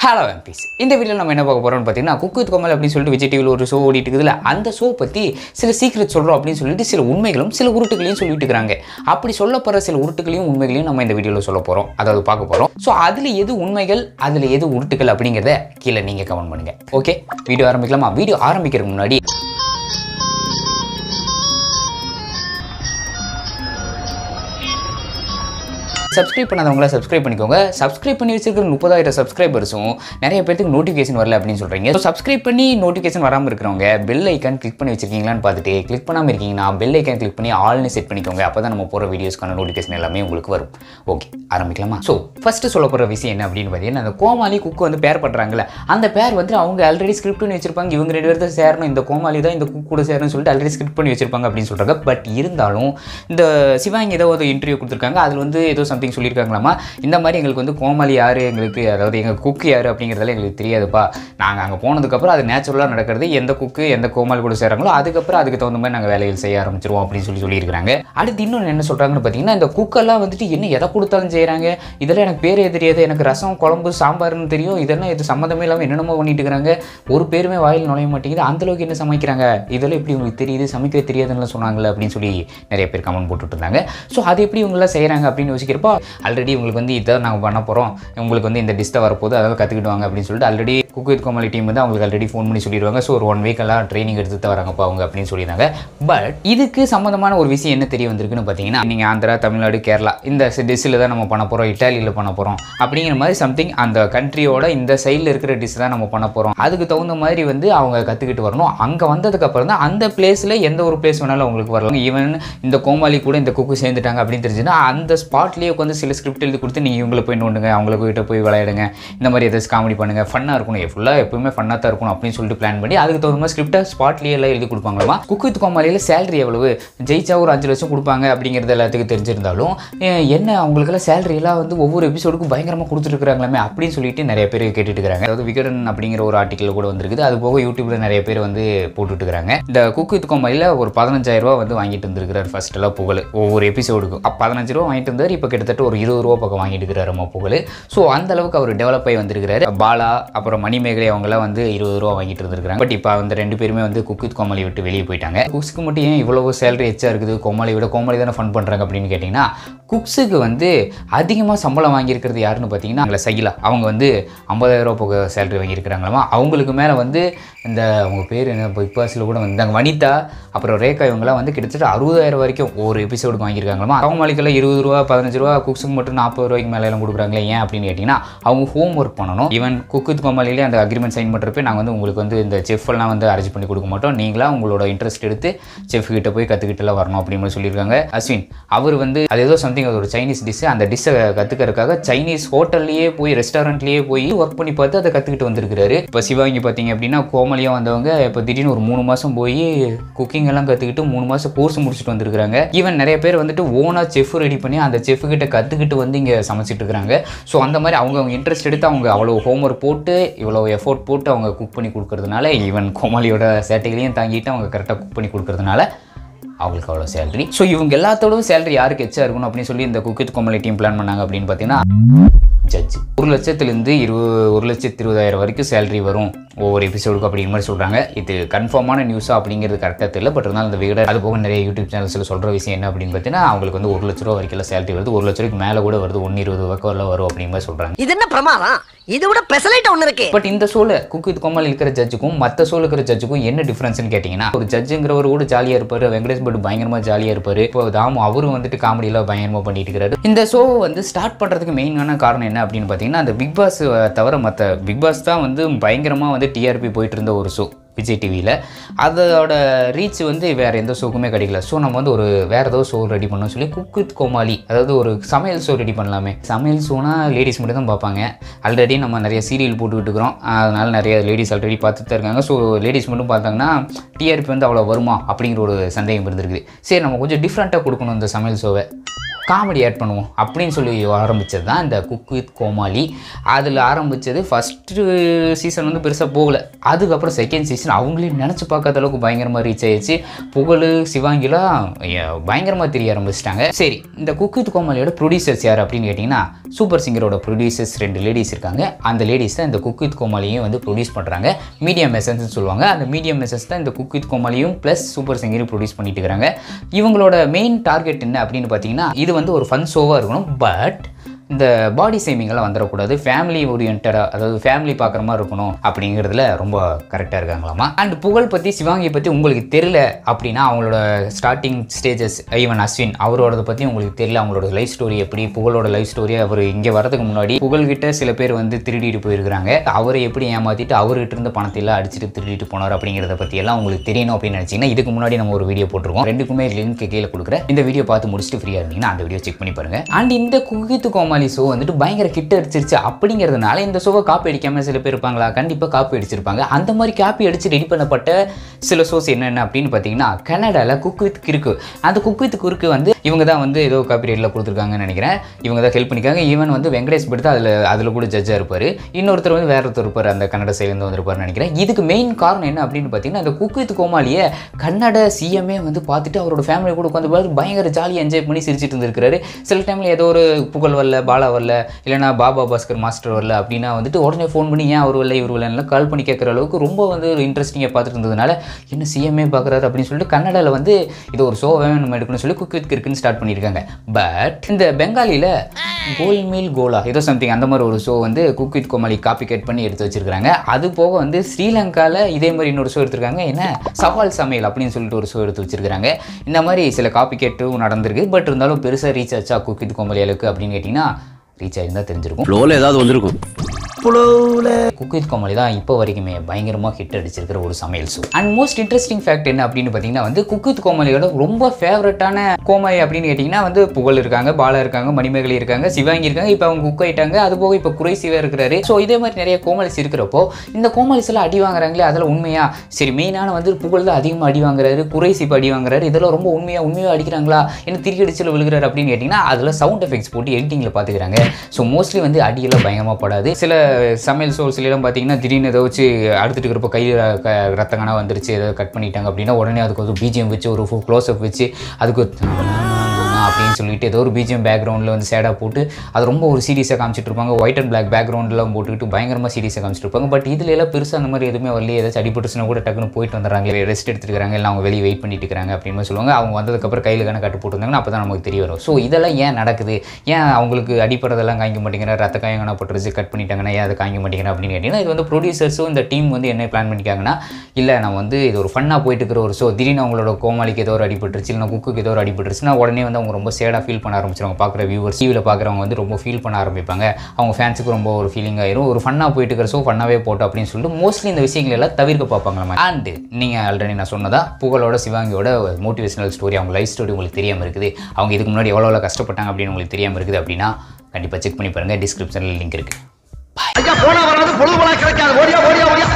hello MPs இந்த வீடியோவில் நம்ம என்ன பார்க்க போகிறோம்னு பார்த்தீங்கன்னா குக்கு வித் கோமல் அப்படின்னு சொல்லிட்டு விஜய் டிவியில் ஒரு ஷோ ஓடிட்டு இருக்குதுல அந்த ஷோ பற்றி சில சீக்ரெட் சொல்கிறோம் அப்படின்னு சொல்லிட்டு சில உண்மைகளும் சில உருட்டுகளையும் சொல்லிட்டு இருக்கிறாங்க அப்படி சொல்லப்படுற சில உருட்டுகளையும் உண்மைகளையும் நம்ம இந்த வீடியோவில் சொல்ல போகிறோம் அதாவது பார்க்க போகிறோம் ஸோ அதில் எது உண்மைகள் அதில் எது உருட்டுகள் அப்படிங்கிறத கீழே நீங்கள் கமெண்ட் பண்ணுங்கள் ஓகே வீடியோ ஆரம்பிக்கலாமா வீடியோ ஆரம்பிக்கிறதுக்கு முன்னாடி சப்ஸ்கிரைப் பண்ணாதவங்கள சப்ஸ்கிரைப் பண்ணிக்கோங்க சப்ஸ்கிரைப் பண்ணி வச்சிருக்கிற முப்பதாயிரம் சப்ஸ்கிரைபர்ஸும் நிறைய பேருக்கு நோட்டிஃபிகேஷன் வரல அப்படின்னு சொல்கிறீங்க ஸோ சப்ஸ்கிரைப் பண்ணி நோட்டிஃபிகேஷன் வராமல் இருக்கிறவங்க பெல் ஐக்கான் கிளிக் பண்ணி வச்சிருக்கீங்களான்னு பார்த்துட்டு கிளிக் பண்ணாமல் இருக்கீங்கன்னா பெல் ஐக்கான் கிளிக் பண்ணி ஆல்னு செட் பண்ணிக்கோங்க அப்போ தான் நம்ம போகிற வீடியோஸ்க்கான நோட்டிஃபிகேஷன் எல்லாமே உங்களுக்கு வரும் ஓகே ஆரம்பிக்கலாமா ஸோ ஃபஸ்ட்டு சொல்ல போகிற விஷயம் என்ன அப்படின்னு பார்த்தீங்கன்னா அந்த கோமாளி குக்கு வந்து பேர் பண்ணுறாங்கல்ல அந்த பேர் வந்து அவங்க ஆல்ரெடி ஸ்கிரிப்ட் பண்ணி வச்சிருப்பாங்க இவங்க ரெண்டு பேர் தான் சேரணும் இந்த கோமாளி தான் இந்த குக்கு கூட சேரணும்னு சொல்லிட்டு ஆல்ரெடி ஸ்கிரிப்ட் பண்ணி வச்சிருப்பாங்க அப்படின்னு சொல்கிறாங்க பட் இருந்தாலும் இந்த சிவாங்கி ஏதோ ஒரு இன்டர்வியூ கொடுத்துருக்காங்க அதில் வந்து ஏதோ சம்திங் சொல்லியிருக்காங்களாமா இந்த மாதிரி எங்களுக்கு வந்து கோமாளி யார் எங்களுக்கு அதாவது எங்கள் குக்கு யார் அப்படிங்கிறதெல்லாம் எங்களுக்கு தெரியாதுப்பா நாங்கள் அங்கே போனதுக்கப்புறம் அது நேச்சுரலாக நடக்கிறது எந்த குக்கு எந்த கோமாளி கூட சேராங்களோ அதுக்கப்புறம் அதுக்கு தகுந்த மாதிரி நாங்கள் வேலைகள் செய்ய ஆரம்பிச்சிருவோம் அப்படின்னு சொல்லி சொல்லியிருக்காங்க அடுத்து இன்னொன்று என்ன சொல்கிறாங்கன்னு பார்த்தீங்கன்னா இந்த குக்கெல்லாம் வந்துட்டு என்ன எதை கொடுத்தாலும் செய்கிறாங்க இதெல்லாம் எனக்கு பேரே தெரியாது எனக்கு ரசம் குழம்பு சாம்பார்னு தெரியும் இதெல்லாம் இது சம்மந்தமே இல்லாமல் என்னென்னமோ பண்ணிட்டு இருக்கிறாங்க ஒரு பேருமே வாயில் நுழைய மாட்டேங்குது அந்த அளவுக்கு என்ன சமைக்கிறாங்க இதெல்லாம் எப்படி உங்களுக்கு தெரியுது சமைக்க தெரியாதுன்னு சொன்னாங்களே அப்படின்னு சொல்லி நிறைய பேர் கமெண்ட் போட்டுட்டு இருந்தாங்க ஸோ அது எப்படி இவங்களாம் செய்கிறாங்க அப்படின்னு யோசிக்கிறப்போ ஆல்ரெடி உங்களுக்கு வந்து இதை நாங்கள் பண்ண போகிறோம் உங்களுக்கு வந்து இந்த டிஸ்ட்டை வரப்போது அதெல்லாம் கற்றுக்கிட்டு வாங்க அப்படின்னு சொல்லிட்டு already cook with Komali team வந்து அவங்களுக்கு ஆல்ரெடி ஃபோன் பண்ணி சொல்லிடுவாங்க ஸோ ஒரு ஒன் வீக்கெல்லாம் ட்ரைனிங் எடுத்து தான் வராங்கப்பா அவங்க அப்படின்னு சொல்லியிருந்தாங்க பட் இதுக்கு சம்மந்தமான ஒரு விஷயம் என்ன தெரிய வந்திருக்குன்னு பார்த்தீங்கன்னா நீங்கள் ஆந்திரா தமிழ்நாடு கேரளா இந்த டிஷ்ஷில் தான் நம்ம பண்ண போகிறோம் இட்டாலியில் பண்ண போகிறோம் அப்படிங்கிற மாதிரி சம்திங் அந்த கண்ட்ரியோட இந்த சைடில் இருக்கிற டிஷ் தான் நம்ம பண்ண போகிறோம் அதுக்கு தகுந்த மாதிரி வந்து அவங்க கற்றுக்கிட்டு வரணும் அங்கே வந்ததுக்கப்புறம் தான் அந்த பிளேஸில் எந்த ஒரு பிளேஸ் வேணாலும் அவங்களுக்கு வரலாம் ஈவன் இந்த கோமாளி கூட இந்த குக்கு சேர்ந்துட்டாங்க அப்படின்னு தெரிஞ்சுன்னா அந்த ஸ்பாட்லேயே உட்காந்து சில ஸ்கிரிப்ட் எழுதி கொடுத்து நீங்கள் இவங்களை போய் நோண்டுங்க அவங்கள போயிட்டு போய் விளையாடுங்க இந்த மாதிரி ஏதாச்சும் காமெடி பண்ணுங்கள் ஃபன்னாக இருக்கணும் ஃபுல்லாக எப்பவுமே ஃபன்னாக தான் இருக்கணும் அப்படின்னு சொல்லிட்டு பிளான் பண்ணி அதுக்கு தகுந்த மாதிரி ஸ்கிரிப்டை ஸ்பாட்லேயே எல்லாம் எழுதி கொடுப்பாங்களாமா குக்கு வித் கோமாளியில் சேலரி எவ்வளவு ஜெயிச்சா ஒரு அஞ்சு லட்சம் கொடுப்பாங்க அப்படிங்கிறது எல்லாத்துக்கும் தெரிஞ்சிருந்தாலும் அஹ் என்ன அவங்களுக்கெல்லாம் சேலரி எல்லாம் வந்து ஒவ்வொரு எபிசோடுக்கும் பயங்கரமாக கொடுத்துருக்காங்களாமே அப்படின்னு சொல்லிட்டு நிறைய பேர் கேட்டுட்டு இருக்காங்க அதாவது விகடன் அப்படிங்கிற ஒரு ஆர்டிக்கல் கூட வந்திருக்குது அது போக யூடியூப்ல நிறைய பேர் வந்து போட்டுட்டு இருக்காங்க இந்த குக்கு வித் கோமாளியில் ஒரு பதினஞ்சாயிரம் ரூபா வந்து வாங்கிட்டு இருந்திருக்கிறார் ஃபர்ஸ்ட் எல்லாம் புகழ் ஒவ்வொரு எபிசோடுக்கும் அப்போ பதினஞ்சு ரூபா வாங்கிட்டு இருந்தார் இப்போ கிட்டத்தட்ட ஒரு இருபது ரூபா பக்கம் வாங்கிட்டு இருக்கிறாரு நம்ம புகழ் ஸோ அந்த அளவுக்கு அவர் டெவலப் ஆகி வந்திருக்கிறாரு பாலா அப்புறம் மணிமேகலை அவங்களாம் வந்து இருபது ரூபா வாங்கிட்டு இருந்திருக்காங்க பட் இப்போ அந்த ரெண்டு பேருமே வந்து குக் வித் கோமாளி விட்டு வெளியே போயிட்டாங்க குக்ஸ்க்கு மட்டும் ஏன் இவ்வளவு சேலரி எச்சா இருக்குது கோமாளி விட கோமாளி தானே ஃபன் பண்ணுறாங்க அப்படின்னு கேட்டிங்கன்னா குக்ஸுக்கு வந்து அதிகமாக சம்பளம் வாங்கியிருக்கிறது யாருன்னு பார்த்தீங்கன்னா அவங்கள சகிலா அவங்க வந்து ஐம்பதாயிரம் ரூபா போக சேலரி வாங்கியிருக்கிறாங்களாமா அவங்களுக்கு மேலே வந்து இந்த அவங்க பேர் என்ன பிக் பாஸில் கூட வந்தாங்க வனிதா அப்புறம் ரேகா இவங்கெல்லாம் வந்து கிட்டத்தட்ட அறுபதாயிரம் வரைக்கும் ஒரு எபிசோடுக்கு வாங்கியிருக்காங்களாமா கோமாளிக்கெல்லாம் இருபது ரூபா பதினஞ்சு ரூபா குக்ஸுக்கு மட்டும் நாற்பது ரூபாய்க்கு மேலே எல்லாம் கொடுக்குறாங்களே ஏன் அப்படின்னு கேட்டிங்கன்னா அவங்க ஹோம் ஒர்க் பண்ணணும் ஈவன் குக் வித் கோமாளிலே அந்த அக்ரிமெண்ட் சைன் பண்ணுறப்ப நாங்கள் வந்து உங்களுக்கு வந்து இந்த செஃப் எல்லாம் வந்து அரேஞ்ச் பண்ணி கொடுக்க மாட்டோம் நீங்களா உங்களோட இன்ட்ரெஸ்ட் எடுத்து செஃப் கிட்ட போய் கற்றுக்கிட்டுலாம் வரணும் அப்படின்னு மாதிரி சொல்லியிருக்காங்க அஸ்வின் அவர் வந்து அது ஏதோ சம்திங் அது ஒரு சைனீஸ் டிஷ் அந்த டிஷ்ஷை கற்றுக்கிறதுக்காக சைனீஸ் ஹோட்டல்லையே போய் ரெஸ்டாரண்ட்லேயே போய் ஒர்க் பண்ணி பார்த்து அதை கற்றுக்கிட்டு வந்திருக்கிறாரு இப்போ சிவாங்கி பார்த்தீங்க அப்படின்னா கோமலியாக வந்தவங்க இப்போ திடீர்னு ஒரு மூணு மாதம் போய் குக்கிங் எல்லாம் கற்றுக்கிட்டு மூணு மாதம் கோர்ஸ் முடிச்சுட்டு வந்திருக்காங்க ஈவன் நிறைய பேர் வந்துட்டு ஓனாக செஃப் ரெடி பண்ணி அந்த செஃப் கிட்ட கற்றுக்கிட்டு வந்து இங்கே சமைச்சிட்டு இருக்கிறாங்க ஸோ அந்த மாதிரி அவங்க அவங்க இன்ட்ரெஸ்ட் எடுத்து அவங்க அவ்வளோ ஹோம்ஒர்க் போட்டு இவ்வளோ எஃபோர்ட் போட்டு அவங்க குக் பண்ணி கொடுக்கறதுனால ஈவன் கோமாளியோட சேட்டைகளையும் தாங்கிட்டு அவங்க கரெக்டாக குக் பண்ணி கொடுக்கறதுனால அவங்களுக்கு அவ்வளோ சேலரி ஸோ இவங்க எல்லாத்தோடவும் சேலரி யாருக்கு எச்சா இருக்கணும் அப்படின்னு சொல்லி இந்த குக்கித் கோமலி டீம் பிளான் பண்ணாங்க அப்படின்னு பார்த்தீங்கன்னா ஜட்ஜ் ஒரு லட்சத்துலேருந்து இருபது ஒரு லட்சத்து இருபதாயிரம் வரைக்கும் சேலரி வரும் ஒவ்வொரு எபிசோடுக்கு அப்படிங்கிற மாதிரி சொல்கிறாங்க இது கன்ஃபார்மான நியூஸா அப்படிங்கிறது கரெக்டாக தெரியல பட் இருந்தாலும் இந்த விகட அது போக நிறைய யூடியூப் சேனல்ஸில் சொல்கிற விஷயம் என்ன அப்படின்னு பார்த்தீங்கன்னா அவங்களுக்கு வந்து ஒரு லட்ச ரூபா வரைக்கும் சேலரி வருது ஒரு லட்ச ரூபாய்க்கு மேலே கூட வருது ஒன்று இருபது பக்கம் வரும் அப்படிங்கிற மாதிரி சொல்கிறாங்க இது என்ன பிரமாதம் இது விட பெசலைட் ஒண்ணு இருக்கு பட் இந்த ஷோல குக் வித் கோமல் இருக்கிற ஜட்ஜுக்கும் மற்ற ஷோல இருக்கிற ஜட்ஜுக்கும் என்ன டிஃபரன்ஸ்னு கேட்டிங்கன்னா ஒரு ஜட்ஜுங்கிறவர் கூட ஜாலியாக இருப்பார் வெங்கடேஷ் பட் பயங்கரமாக ஜாலியாக இருப்பார் இப்போ தாமு அவரும் வந்துட்டு காமெடியெல்லாம் பயங்கரமாக பண்ணிட்டு இருக்கிறாரு இந்த ஷோ வந்து ஸ்டார்ட் பண்ணுறதுக்கு மெயினான காரணம் என்ன அப்படின்னு பார்த்தீங்கன்னா அந்த பிக் பாஸ் தவிர மற்ற பிக் பாஸ் தான் வந்து பயங்கரமாக வந்து டிஆர்பி போயிட்டு இருந்த ஒரு ஷோ விஜய் டிவியில் அதோட ரீச் வந்து வேறு எந்த ஷோக்குமே கிடைக்கல ஸோ நம்ம வந்து ஒரு வேறு ஏதோ ஷோ ரெடி பண்ணோம் சொல்லி குக் வித் கோமாளி அதாவது ஒரு சமையல் ஷோ ரெடி பண்ணலாமே சமையல் ஷோனா லேடிஸ் மட்டும் தான் பார்ப்பாங்க ஆல்ரெடி நம்ம நிறைய சீரியல் போட்டுக்கிட்டு இருக்கிறோம் அதனால் நிறைய லேடிஸ் ஆல்ரெடி பார்த்துட்டு தான் இருக்காங்க ஸோ லேடிஸ் மட்டும் பார்த்தாங்கன்னா டிஆர்பி வந்து அவ்வளோ வருமா அப்படிங்கிற ஒரு சந்தேகம் இருந்திருக்குது சரி நம்ம கொஞ்சம் டிஃப்ரெண்ட்டாக கொடுக்கணும் இந்த சமையல் ஷோவை காமெடி ஆட் பண்ணுவோம் அப்படின்னு சொல்லி ஆரம்பித்தது தான் இந்த குக் வித் கோமாளி அதில் ஆரம்பித்தது ஃபஸ்ட்டு சீசன் வந்து பெருசாக போகல அதுக்கப்புறம் செகண்ட் சீசன் அவங்களே நினச்சி பார்க்காத அளவுக்கு பயங்கரமாக ரீச் ஆயிடுச்சு புகழ் சிவாங்கிலாம் பயங்கரமாக தெரிய ஆரம்பிச்சிட்டாங்க சரி இந்த குக் வித் கோமாளியோட ப்ரொடியூசர்ஸ் யார் அப்படின்னு கேட்டிங்கன்னா சூப்பர் சிங்கரோட ப்ரொடியூசர்ஸ் ரெண்டு லேடிஸ் இருக்காங்க அந்த லேடிஸ் தான் இந்த குக் வித் கோமாளியும் வந்து ப்ரொடியூஸ் பண்ணுறாங்க மீடியம் மெசன்ஸ்னு சொல்லுவாங்க அந்த மீடியம் மெசன்ஸ் தான் இந்த குக் வித் கோமாளியும் ப்ளஸ் சூப்பர் சிங்கரையும் ப்ரொடியூஸ் பண்ணிட்டு இருக்காங்க இவங்களோட மெயின் டார்கெட் என்ன அப்படின்னு பார்த்தீங்கன்னா இது வந்து ஒரு ஃபன் ஷோவாக இருக்கணும் பட் இந்த பாடி ஷேமிங்கெல்லாம் வந்துடக்கூடாது ஃபேமிலி ஓரியன்டாக அதாவது ஃபேமிலி பார்க்குற மாதிரி இருக்கணும் அப்படிங்கிறதுல ரொம்ப கரெக்டாக இருக்காங்களாமா அண்ட் புகழ் பற்றி சிவாங்கியை பற்றி உங்களுக்கு தெரியல அப்படின்னா அவங்களோட ஸ்டார்டிங் ஸ்டேஜஸ் ஈவன் அஸ்வின் அவரோட பற்றி உங்களுக்கு தெரியல அவங்களோட லைஃப் ஸ்டோரி எப்படி புகழோட லைஃப் ஸ்டோரி அவர் இங்கே வரதுக்கு முன்னாடி புகழ்கிட்ட சில பேர் வந்து திருடிட்டு போயிருக்கிறாங்க அவரை எப்படி ஏமாற்றிட்டு அவர்கிட்ட இருந்த பணத்தை எல்லாம் அடிச்சுட்டு திருடிட்டு போனார் அப்படிங்கிறத பற்றி எல்லாம் உங்களுக்கு தெரியணும் அப்படின்னு நினச்சிங்கன்னா இதுக்கு முன்னாடி நம்ம ஒரு வீடியோ போட்டிருக்கோம் ரெண்டுக்குமே லிங்க் கீழே கொடுக்குறேன் இந்த வீடியோ பார்த்து முடிச்சுட்டு ஃப்ரீயாக இருந்தீங்கன்னா அந்த வீடியோ செக் பண்ணி பாருங்க அண்ட் இந்த குகித்து கோமாளி ஷோ வந்துட்டு பயங்கர கிட்ட அடிச்சிருச்சு அப்படிங்கிறதுனால இந்த ஷோவை காப்பி அடிக்காம சில பேர் இருப்பாங்களா கண்டிப்பாக காப்பி அடிச்சிருப்பாங்க அந்த மாதிரி காப்பி அடிச்சு ரெடி பண்ணப்பட்ட சில ஷோஸ் என்னென்ன அப்படின்னு பார்த்தீங்கன்னா கனடாவில் குக் வித் கிறுக்கு அந்த குக் வித் குறுக்கு வந்து இவங்க தான் வந்து ஏதோ காப்பி ரைட்டில் கொடுத்துருக்காங்கன்னு நினைக்கிறேன் இவங்க தான் ஹெல்ப் பண்ணிக்காங்க ஈவன் வந்து வெங்கடேஷ் பட் அதில் அதில் கூட ஜட்ஜாக இருப்பார் இன்னொருத்தர் வந்து வேற ஒருத்தர் இருப்பார் அந்த கன்னட சைட்லேருந்து வந்திருப்பாருன்னு நினைக்கிறேன் இதுக்கு மெயின் காரணம் என்ன அப்படின்னு பார்த்தீங்கன்னா அந்த குக் வித் கோமாளியை கன்னட சிஎம்ஏ வந்து பார்த்துட்டு அவரோட ஃபேமிலி கூட உட்காந்து பார்த்து பயங்கர ஜாலியாக என்ஜாய் பண்ணி சிரிச்சிட்டு இருந்திருக்காரு சில டைமில் ஏதோ ஒரு புகழ் வரல பாலா வரல இல்லைனா பாபா பாஸ்கர் மாஸ்டர் வரல அப்படின்னா வந்துட்டு உடனே ஃபோன் பண்ணி ஏன் அவர் வரல இவர் வரலாம் கால் பண்ணி கேட்குற அளவுக்கு ரொம்ப வந்து ஒரு இன்ட்ரெஸ்டிங்காக பார்த்துட்டு இருந்ததுனால என்ன சிஎம்ஏ பார்க்குறாரு அப்படின்னு சொல்லிட்டு கன்னடாவில் வந்து இது ஒரு ஷோவே நம்ம எடுக்கணும்னு சொல்லி குக் வித் கிற்குன்னு ஸ்டார்ட் பண்ணியிருக்காங்க பட் இந்த பெங்காலியில் கோல் மீல் கோலா ஏதோ சம்திங் அந்த மாதிரி ஒரு ஷோ வந்து cook with Komali copy cut பண்ணி எடுத்து வச்சிருக்காங்க அது போக வந்து ஸ்ரீலங்காவில் இதே மாதிரி இன்னொரு ஷோ எடுத்திருக்காங்க என்ன சவால் சமையல் அப்படின்னு சொல்லிட்டு ஒரு ஷோ எடுத்து வச்சிருக்காங்க இந்த மாதிரி சில காப்பி கேட்டும் நடந்திருக்கு பட் இருந்தாலும் பெருசாக ரீச் ஆச்சா குக் வித் கோமாளி அளவுக்கு அப்படின்னு கேட்டிங்கன்னா ரீச் ஆயிருந்தா தெரிஞ்சிருக்கும் ஃப்ளோவில் ஏதாவது வந்திருக்கும் குக் வித் கோமாளி தான் இப்போ வரைக்குமே பயங்கரமாக ஹிட் அடிச்சிருக்கிற ஒரு சமையல் show and most interesting fact என்ன அப்படின்னு பார்த்தீங்கன்னா வந்து குக் வித் கோமாளியோட ரொம்ப ஃபேவரட்டான கோமாளி அப்படின்னு கேட்டிங்கன்னா வந்து புகழ் இருக்காங்க பாலா இருக்காங்க மணிமேகலை இருக்காங்க சிவாங்கி இருக்காங்க இப்போ அவங்க குக் ஆயிட்டாங்க அது போக இப்போ குறை சிவா இருக்கிறாரு ஸோ இதே மாதிரி நிறைய கோமாளிஸ் இருக்கிறப்போ இந்த கோமாளிஸ் எல்லாம் அடி வாங்குறாங்களே அதில் உண்மையா சரி மெயினான வந்து புகழ் தான் அதிகமாக அடி வாங்குறாரு குறை சிப்பு அடி வாங்குறாரு இதெல்லாம் ரொம்ப உண்மையா உண்மையாக அடிக்கிறாங்களா என்ன திரிக்கி அடிச்சில் விழுகிறாரு அப்படின்னு கேட்டிங்கன்னா அதில் சவுண்ட் எஃபெக்ட்ஸ் போட்டு எடிட்டிங்கில் பார்த்துக்கிறாங்க ஸோ மோஸ்ட்லி வந்து அடியெல்லாம் பயங்கரமாக படாது சில சமையல் சோர்ஸ்லாம் பார்த்தீங்கன்னா திடீர்னு ஏதோ வச்சு அடுத்துட்டு இருக்கிறப்ப கையில் க ரத்தங்கனா வந்துருச்சு ஏதோ கட் பண்ணிட்டாங்க அப்படின்னா உடனே அதுக்கு ஒரு பிஜிஎம் வச்சு ஒரு க்ளோஸ்அப் வச்சு அதுக்கு அப்படின்னு சொல்லிட்டு ஏதோ ஒரு பிஜிஎம் பேக்ரவுண்டில் வந்து சேடாக போட்டு அது ரொம்ப ஒரு சீரியஸாக காமிச்சிட்டு இருப்பாங்க ஒயிட் அண்ட் பிளாக் பேக்ரவுண்ட்லாம் போட்டுக்கிட்டு பயங்கரமாக சீரியஸாக காமிச்சிட்டு இருப்பாங்க பட் இதில் எல்லாம் பெருசாக அந்த மாதிரி எதுவுமே வரல ஏதாச்சும் அடிபட்டுச்சுன்னா கூட டக்குன்னு போயிட்டு வந்துடுறாங்க ரெஸ்ட் எடுத்துருக்காங்க இல்லை அவங்க வெளியே வெயிட் பண்ணிட்டு இருக்காங்க அப்படின்னு மாதிரி சொல்லுவாங்க அவங்க வந்ததுக்கப்புறம் கையில் கணக்கு கட்டு போட்டுருந்தாங்கன்னா அப்போ தான் நமக்கு தெரிய வரும் ஸோ இதெல்லாம் ஏன் நடக்குது ஏன் அவங்களுக்கு அடிப்படதெல்லாம் காய்க்க மாட்டேங்கிற ரத்த காயங்கனா பட்டுருச்சு கட் பண்ணிட்டாங்கன்னா ஏன் அதை காய்க்க மாட்டேங்கிற அப்படின்னு கேட்டிங்கன்னா இது வந்து ப்ரொடியூசர்ஸும் இந்த டீம் வந்து என்ன பிளான் பண்ணிக்காங்கன்னா இல்லை நான் வந்து இது ஒரு ஃபன்னாக போயிட்டு இருக்கிற ஒரு ஷோ திடீர்னு அவங்களோட கோமாளிக்கு ஏதோ ஒரு அடிபட்டுருச்சு இல்லை குக்குக்கு ஏதோ ஒரு அடிபட்டுருச்சுன்னா உடனே வந்து அவங்க ரொம்ப சேடாக ஃபீல் பண்ண ஆரம்பிச்சிருவாங்க பார்க்குற வியூவர்ஸ் டிவியில் பார்க்குறவங்க வந்து ரொம்ப ஃபீல் பண்ண ஆரம்பிப்பாங்க அவங்க ஃபேன்ஸுக்கு ரொம்ப ஒரு ஃபீலிங் ஆயிரும் ஒரு ஃபன்னாக போயிட்டு இருக்கிற ஷோ ஃபன்னாகவே போட்டோம் அப்படின்னு சொல்லிட்டு மோஸ்ட்லி இந்த விஷயங்கள் எல்லாம் தவிர்க்க பார்ப்பாங்களா அண்ட் நீங்கள் ஆல்ரெடி நான் சொன்னதா புகழோட சிவாங்கியோட மோட்டிவேஷனல் ஸ்டோரி அவங்க லைஃப் ஸ்டோரி உங்களுக்கு தெரியாமல் இருக்குது அவங்க இதுக்கு முன்னாடி எவ்வளோ எவ்வளோ கஷ்டப்பட்டாங்க அப்படின்னு உங்களுக்கு தெரியாமல் இருக்குது அப்படின்னா கண்டிப்பாக செக் பண்ணி பாருங்கள் டிஸ்கிரிப்ஷனில் லிங்க் இருக்குது ஐயா போனா வராது பொழுது போனா கிடைக்காது ஓடியா ஓடியா ஓடியா